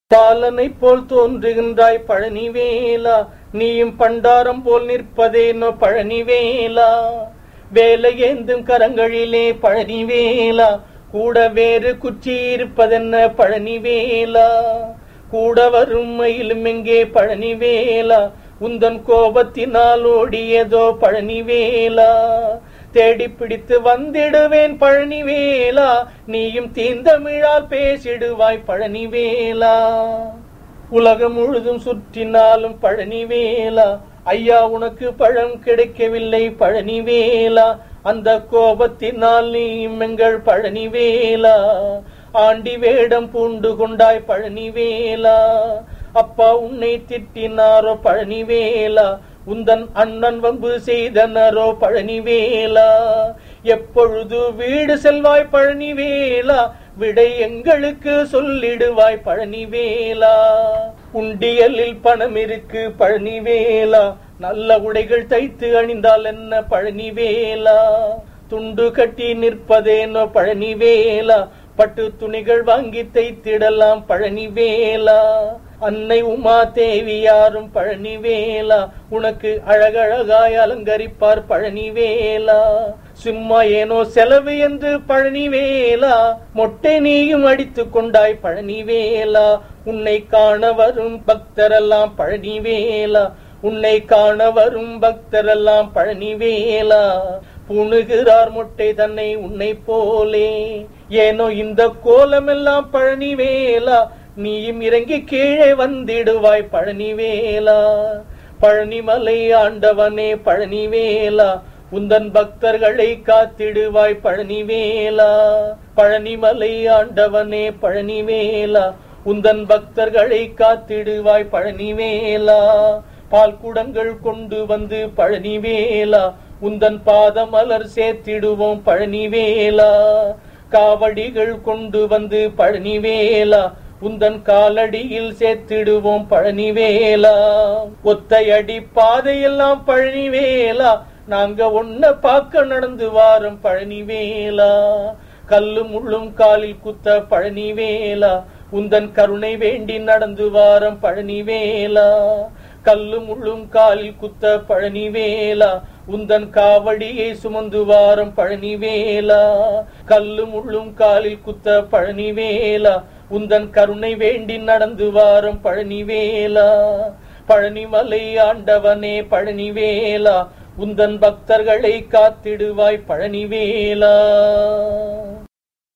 பாலனை போல் தோன்றுகின்றாய் பழனிவேலா நீயும் பண்டாரம் போல் நிற்பதேனோ பழனிவேலா வேலை ஏந்தும் கரங்களிலே பழனிவேலா கூட வேறு குச்சி இருப்பதென்ன பழனிவேலா கூட வரும் மயிலும் எங்கே பழனிவேலா உந்தன் கோபத்தினால் ஓடியதோ பழனிவேலா தேடி பிடித்து வந்திடுவேன் பழனிவேலா நீயும் தீந்தமிழால் பேசிடுவாய் பழனிவேலா உலகம் முழுதும் சுற்றினாலும் பழனிவேலா ஐயா உனக்கு பழம் கிடைக்கவில்லை பழனிவேலா அந்த கோபத்தினால் நீயும் எங்கள் பழனிவேலா ஆண்டி வேடம் பூண்டு கொண்டாய் பழனிவேலா அப்பா உன்னை திட்டினாரோ பழனிவேலா உந்தன் அண்ணன் வம்பு செய்தனரோ பழனிவேலா எப்பொழுது வீடு செல்வாய் பழனிவேலா விடை எங்களுக்கு சொல்லிடுவாய் பழனிவேலா உண்டியலில் பணம் இருக்கு பழனிவேலா நல்ல உடைகள் தைத்து அணிந்தால் என்ன பழனிவேலா துண்டு கட்டி நிற்பதேனோ பழனிவேலா பட்டு துணிகள் வாங்கி தைத்திடலாம் பழனிவேலா அன்னை உமா தேவியாரும் பழனிவேலா உனக்கு அழகழகாய் அலங்கரிப்பார் பழனிவேலா சும்மா ஏனோ செலவு என்று பழனிவேலா மொட்டை நீயும் அடித்து கொண்டாய் பழனிவேலா உன்னை காண வரும் பக்தரெல்லாம் பழனிவேலா உன்னை காண வரும் பக்தரெல்லாம் பழனிவேலா புணுகிறார் மொட்டை தன்னை உன்னை போலே ஏனோ இந்த கோலமெல்லாம் பழனிவேலா நீயும் இறங்கி கீழே வந்திடுவாய் பழனிவேலா பழனிமலை ஆண்டவனே பழனிவேலா உந்தன் பக்தர்களை காத்திடுவாய் பழனிவேலா பழனிமலை ஆண்டவனே பழனிவேலா உந்தன் பக்தர்களை காத்திடுவாய் பழனிவேலா பால் குடங்கள் கொண்டு வந்து பழனிவேலா உந்தன் பாதமலர் சேர்த்திடுவோம் பழனிவேலா காவடிகள் கொண்டு வந்து பழனிவேலா உந்தன் காலடியில் சேர்த்திடுவோம் பழனிவேலா ஒத்தையடி பாதையெல்லாம் பழனிவேலா நாங்க ஒன்ன பார்க்க நடந்து வாரம் பழனிவேலா கல்லும் முள்ளும் காலில் குத்த பழனிவேலா உந்தன் கருணை வேண்டி நடந்து வாரம் பழனிவேலா கல்லும் முள்ளும் காலில் குத்த பழனிவேலா உந்தன் காவடியை சுமந்து வாரம் பழனிவேலா கல்லும் முள்ளும் காலில் குத்த பழனிவேலா உந்தன் கருணை வேண்டி நடந்து வாரம் பழனிவேலா பழனிமலை ஆண்டவனே பழனிவேலா உந்தன் பக்தர்களை காத்திடுவாய் பழனிவேலா